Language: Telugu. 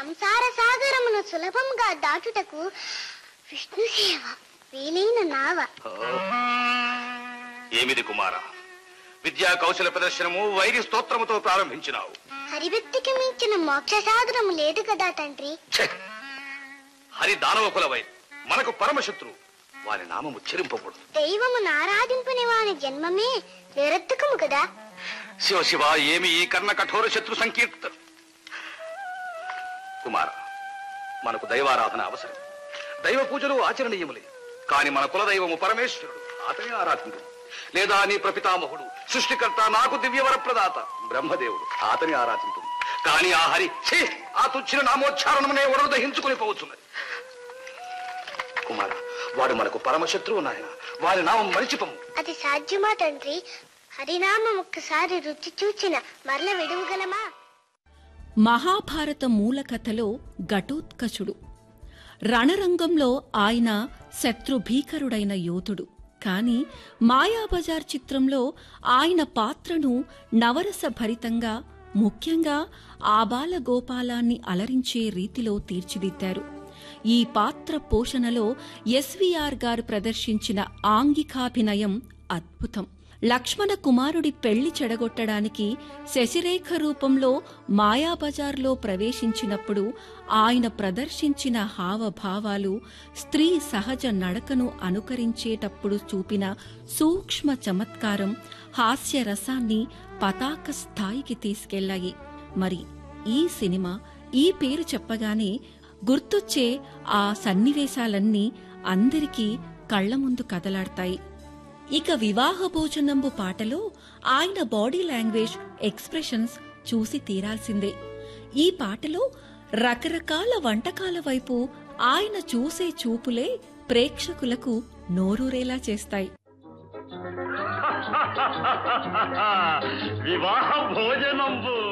సంసార సాగరమును సులభంగా దాటుటకు విష్ణు సేవ వీలైన నావ ఏమిది కుమార విద్యా కౌశల ప్రదర్శనము వైరి స్తోత్రముతో ప్రారంభించినావు హరిభక్తికి మించిన మోక్ష సాగరము లేదు కదా తండ్రి ఛే! హరి దానవ కులవై మనకు పరమశత్రు వారి నామం ఉచ్చరింపకూడదు దైవమును ఆరాధింపని వాని జన్మమే నిరర్థకము కదా శివ శివ ఏమి ఈ కర్ణ కఠోర శత్రు సంకీర్తన కుమార మనకు దైవారాధన అవసరం దైవ పూజలు ఆచరణీయములే కాని మన కులదైవము పరమేశ్వరుడు అతనే ఆరాధించు లేదా నీ ప్రపితామహుడు సృష్టికర్త నాకు దివ్యవర ప్రదాత బ్రహ్మదేవుడు అతని ఆరాధించు కాని ఆ హరి ఛీ, ఆ తుచ్చిన నామోచ్చారణమునే ఒడరు దహించుకుని పోవచ్చున్నది కుమార వాడు మనకు పరమశత్రువు నాయన వారి నామం మరిచిపము అది సాధ్యమా తండ్రి హరినామం ఒక్కసారి రుచి చూచిన మరల విడువగలమా మహాభారత మూల కథలో ఘటోత్కచుడు రణరంగంలో ఆయన శత్రుభీకరుడైన యోధుడు కాని మాయాబజార్ చిత్రంలో ఆయన పాత్రను నవరస భరితంగా ముఖ్యంగా ఆబాల గోపాలాన్ని అలరించే రీతిలో తీర్చిదిద్దారు ఈ పాత్ర పోషణలో ఎస్వీఆర్ గారు ప్రదర్శించిన ఆంగికాభినయం అద్భుతం లక్ష్మణ కుమారుడి పెళ్లి చెడగొట్టడానికి శశిరేఖ రూపంలో మాయాబజార్లో ప్రవేశించినప్పుడు ఆయన ప్రదర్శించిన హావభావాలు స్త్రీ సహజ నడకను అనుకరించేటప్పుడు చూపిన సూక్ష్మ చమత్కారం హాస్యరసాన్ని పతాక స్థాయికి తీసుకెళ్లాయి మరి ఈ సినిమా ఈ పేరు చెప్పగానే గుర్తొచ్చే ఆ సన్నివేశాలన్నీ అందరికీ కళ్ల ముందు కదలాడతాయి ఇక వివాహ భోజనంబు పాటలో ఆయన బాడీ లాంగ్వేజ్ ఎక్స్ప్రెషన్స్ చూసి తీరాల్సిందే ఈ పాటలో రకరకాల వంటకాల వైపు ఆయన చూసే చూపులే ప్రేక్షకులకు నోరూరేలా చేస్తాయి వివాహ భోజనంబు